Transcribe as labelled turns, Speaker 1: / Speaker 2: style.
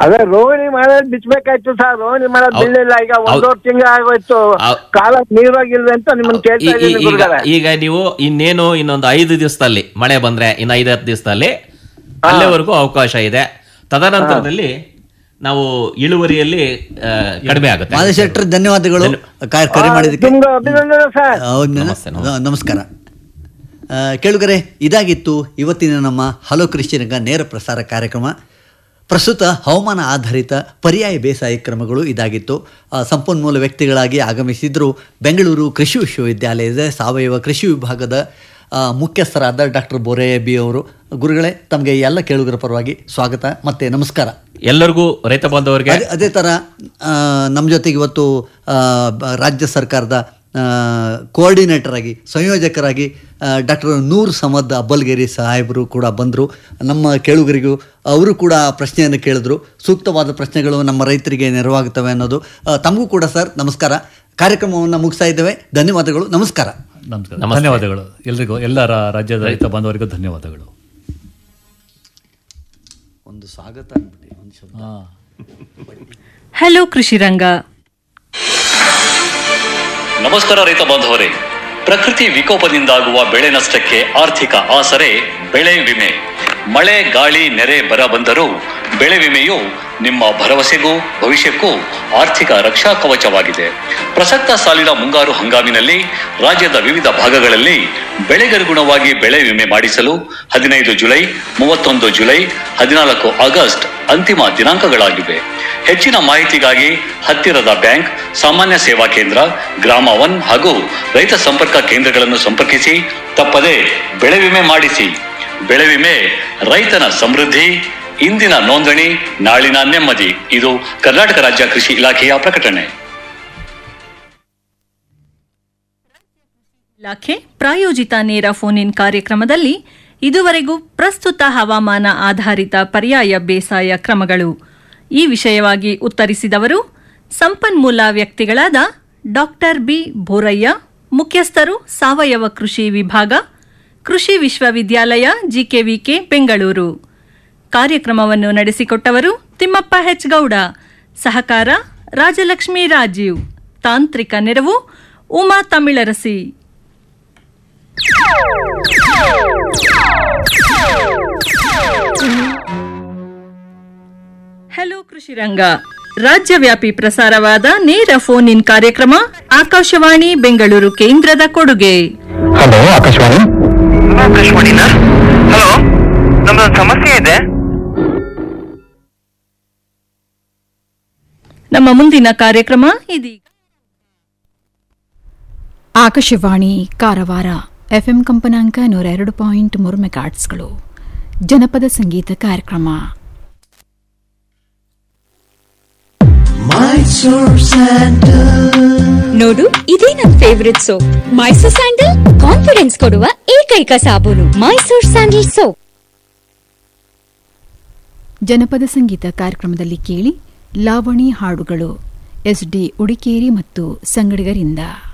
Speaker 1: ಅದೇ ರೋಹಿಣಿ ಮಾಡೋದ್ ಬಿಚ್ಬೇಕಾಯ್ತು ಸರ್ ರೋಹಿಣಿ ಮಾಡೋದ್
Speaker 2: ಹೌದ್-
Speaker 1: ಬಿಡ್ಲಿಲ್ಲ ಈಗ
Speaker 2: ಹೌದ್-
Speaker 1: ಒಂದೂವರೆ ತಿಂಗಳು ಆಗೋಯ್ತು
Speaker 2: ಹೌದ್-
Speaker 1: ಕಾಲ ನೀರಾಗಿಲ್ವೇ ಅಂತ ನಿಮ್ಮನ್ನ ಕೇಳ್ತಾ
Speaker 2: ಈ- ಈ-
Speaker 1: ಇದ್ದೀನಿ
Speaker 2: ಈಗ
Speaker 1: ಗುರುಗಳೇ
Speaker 2: ಈಗ ನೀವು ಇನ್ನೇನು ಇನ್ನೊಂದು ಐದು ದಿವಸದಲ್ಲಿ ಮಳೆ ಬಂದ್ರೆ ಇನ್ನು ಐದು ಹತ್ತು ದಿವಸದಲ್ಲಿ ಅಲ್ಲಿವರೆಗೂ ಅವಕಾಶ ಇದೆ ತದನಂತರದಲ್ಲಿ ನಾವು ಇಳುವರಿಯಲ್ಲಿ ಆ, ಕಡಿಮೆ ಆಗುತ್ತೆ
Speaker 3: ಮಾದೇಶ್ ಶೆಟ್ಟರ್ ಧನ್ಯವಾದಗಳು ಕ- ಕರೆ ಮಾಡಿದ್ದಕ್ಕೆ
Speaker 1: ನಿಮ್ಗೆ ಅಭಿನಂದನೆ ಸರ್
Speaker 3: ಹೌದು,
Speaker 2: ನಮಸ್ತೆ,
Speaker 3: ನ- ನಮಸ್ಕಾರ ಆ, ಕೇಳುಗರೆ ಇದಾಗಿತ್ತು ಇವತ್ತಿನ ನಮ್ಮ ಹಲೋ ಕೃಷಿ ರಂಗ ನೇರ ಪ್ರಸಾರ ಕಾರ್ಯಕ್ರಮ ಪ್ರಸ್ತುತ ಹವಾಮಾನ ಆಧಾರಿತ ಪರ್ಯಾಯ ಬೇಸಾಯ ಕ್ರಮಗಳು ಇದಾಗಿತ್ತು ಆ, ಸಂಪನ್ಮೂಲ ವ್ಯಕ್ತಿಗಳಾಗಿ ಆಗಮಿಸಿದ್ರು ಬೆಂಗಳೂರು ಕೃಷಿ ವಿಶ್ವವಿದ್ಯಾಲಯದ ಸಾವಯವ ಕೃಷಿ ವಿಭಾಗದ ಆ, ಮುಖ್ಯಸ್ಥರಾದ ಡಾಕ್ಟರ್ ಬೋರೆಯ ಬಿ ಅವರು ಗುರುಗಳೇ ತಮಗೆ ಎಲ್ಲ ಕೇಳುಗರ ಪರವಾಗಿ ಸ್ವಾಗತ ಮತ್ತೆ ನಮಸ್ಕಾರ
Speaker 2: ಎಲ್ಲರಿಗೂ ರೈತ ಬಾಂಧವರಿಗೆ
Speaker 3: ಅದೇ ಅದೇ ಥರ ನಮ್ಮ ಜೊತೆಗೆ ಇವತ್ತು ಆ, ಬ- ರಾಜ್ಯ ಸರ್ಕಾರದ ಕೋಆರ್ಡಿನೇಟರ್ ಆಗಿ ಸಂಯೋಜಕರಾಗಿ ಡಾಕ್ಟರ್ ನೂರ್ ಸಮದ್ ಅಬ್ಬಲ್ಗೇರಿ ಸಾಹೇಬರು ಕೂಡ ಬಂದರು ನಮ್ಮ ಕೇಳುಗರಿಗೂ ಅವರು ಕೂಡ ಪ್ರಶ್ನೆಯನ್ನು ಕೇಳಿದ್ರು ಸೂಕ್ತವಾದ ಪ್ರಶ್ನೆಗಳು ನಮ್ಮ ರೈತರಿಗೆ ನೆರವಾಗುತ್ತವೆ ಅನ್ನೋದು ಆ, ತಮಗೂ ಕೂಡ ಸರ್ ನಮಸ್ಕಾರ ಕಾರ್ಯಕ್ರಮವನ್ನು ಮುಗಿಸ್ತಾ ಇದ್ದೇವೆ ಧನ್ಯವಾದಗಳು ನಮಸ್ಕಾರ
Speaker 4: ನಮಸ್ಕಾರ
Speaker 2: ನಮಸ್ತೆ.
Speaker 4: ಧನ್ಯವಾದಗಳು ಎಲ್ರಿಗೂ ಎಲ್ಲ ರಾ- ರಾಜ್ಯದ ರೈತ ಬಾಂಧವರಿಗೂ ಧನ್ಯವಾದಗಳು
Speaker 3: ಒಂದು ಸ್ವಾಗತ ಅಂದ್ಬಿಟ್ಟು ಒಂದು ಶಬ್ದ
Speaker 4: ಹಾ
Speaker 5: ಹಲೋ ಕೃಷಿರಂಗ
Speaker 6: ನಮಸ್ಕಾರ ರೈತ ಬಾಂಧವರೇ ಪ್ರಕೃತಿ ವಿಕೋಪದಿಂದಾಗುವ ಬೆಳೆ ನಷ್ಟಕ್ಕೆ ಆರ್ಥಿಕ ಆಸರೆ ಬೆಳೆ ವಿಮೆ ಮಳೆ ಗಾಳಿ ನೆರೆ ಬರ ಬಂದರೂ ಬೆಳೆ ವಿಮೆಯು ನಿಮ್ಮ ಭರವಸೆಗೂ ಭವಿಷ್ಯಕ್ಕೂ ಆರ್ಥಿಕ ರಕ್ಷಾ ಕವಚವಾಗಿದೆ ಪ್ರಸಕ್ತ ಸಾಲಿನ ಮುಂಗಾರು ಹಂಗಾಮಿನಲ್ಲಿ ರಾಜ್ಯದ ವಿವಿಧ ಭಾಗಗಳಲ್ಲಿ ಬೆಳೆಗನುಗುಣವಾಗಿ ಬೆಳೆ ವಿಮೆ ಮಾಡಿಸಲು ಹದಿನೈದು ಜುಲೈ ಮೂವತ್ತೊಂದು ಜುಲೈ ಹದಿನಾಲ್ಕು ಆಗಸ್ಟ್ ಅಂತಿಮ ದಿನಾಂಕಗಳಾಗಿವೆ ಹೆಚ್ಚಿನ ಮಾಹಿತಿಗಾಗಿ ಹತ್ತಿರದ ಬ್ಯಾಂಕ್ ಸಾಮಾನ್ಯ ಸೇವಾ ಕೇಂದ್ರ ಗ್ರಾಮ ಒನ್ ಹಾಗೂ ರೈತ ಸಂಪರ್ಕ ಕೇಂದ್ರಗಳನ್ನು ಸಂಪರ್ಕಿಸಿ ತಪ್ಪದೆ ಬೆಳೆ ವಿಮೆ ಮಾಡಿಸಿ ಬೆಳೆ ವಿಮೆ ರೈತನ ಸಮೃದ್ಧಿ ಇಂದಿನ ನೋಂದಣಿ ನಾಳಿನ ನೆಮ್ಮದಿ ಇದು ಕರ್ನಾಟಕ ರಾಜ್ಯ ಕೃಷಿ ಇಲಾಖೆಯ ಪ್ರಕಟಣೆ
Speaker 5: ಇಲಾಖೆ ಪ್ರಾಯೋಜಿತ ನೇರ ಫೋನ್ ಇನ್ ಕಾರ್ಯಕ್ರಮದಲ್ಲಿ ಇದುವರೆಗೂ ಪ್ರಸ್ತುತ ಹವಾಮಾನ ಆಧಾರಿತ ಪರ್ಯಾಯ ಬೇಸಾಯ ಕ್ರಮಗಳು ಈ ವಿಷಯವಾಗಿ ಉತ್ತರಿಸಿದವರು ಸಂಪನ್ಮೂಲ ವ್ಯಕ್ತಿಗಳಾದ ಡಾಕ್ಟರ್ ಬಿ ಬೋರಯ್ಯ ಮುಖ್ಯಸ್ಥರು ಸಾವಯವ ಕೃಷಿ ವಿಭಾಗ ಕೃಷಿ ವಿಶ್ವವಿದ್ಯಾಲಯ ಜಿಕೆವಿಕೆ ಬೆಂಗಳೂರು ಕಾರ್ಯಕ್ರಮವನ್ನು ನಡೆಸಿಕೊಟ್ಟವರು ತಿಮ್ಮಪ್ಪ ಹೆಚ್ ಗೌಡ ಸಹಕಾರ ರಾಜಲಕ್ಷ್ಮಿ ರಾಜೀವ್ ತಾಂತ್ರಿಕ ನೆರವು ಉಮಾ ತಮಿಳರಸಿ ಹಲೋ ಕೃಷಿರಂಗ ರಾಜ್ಯವ್ಯಾಪಿ ಪ್ರಸಾರವಾದ ನೇರ ಫೋನ್ ಇನ್ ಕಾರ್ಯಕ್ರಮ ಆಕಾಶವಾಣಿ ಬೆಂಗಳೂರು ಕೇಂದ್ರದ ಕೊಡುಗೆ
Speaker 7: ಹಲೋ ಆಕಾಶವಾಣಿ ಹಲೋ ಆಕಾಶವಾಣಿನಾ ಹಲೋ ನಮ್ದೊಂದು ಸಮಸ್ಯೆ ಇದೆ
Speaker 5: ನಮ್ಮ ಮುಂದಿನ ಕಾರ್ಯಕ್ರಮ ಇದೀಗ
Speaker 8: ಆಕಾಶವಾಣಿ ಕಾರವಾರ ಎಫ್ಎಂ ಕಂಪನಾಂಕ ನೂರ ಎರಡು ಪಾಯಿಂಟ್ ಮೂರು ಮೆಗಾಟ್ಸ್ಗಳು ಜನಪದ ಸಂಗೀತ ಕಾರ್ಯಕ್ರಮ
Speaker 9: ನೋಡು ಇದೇ ನನ್ favourite soap Mysore sandal confidence ಕೊಡುವ ಏಕೈಕ ಸಾಬೂನು ಮೈಸೂರ್ ಸ್ಯಾಂಡಲ್ ಸೋಪ್
Speaker 8: ಜನಪದ ಸಂಗೀತ ಕಾರ್ಯಕ್ರಮದಲ್ಲಿ ಕೇಳಿ ಲಾವಣಿ ಹಾಡುಗಳು ಎಸ್ ಡಿ ಉಡಿಕೇರಿ ಮತ್ತು ಸಂಗಡಿಗರಿಂದ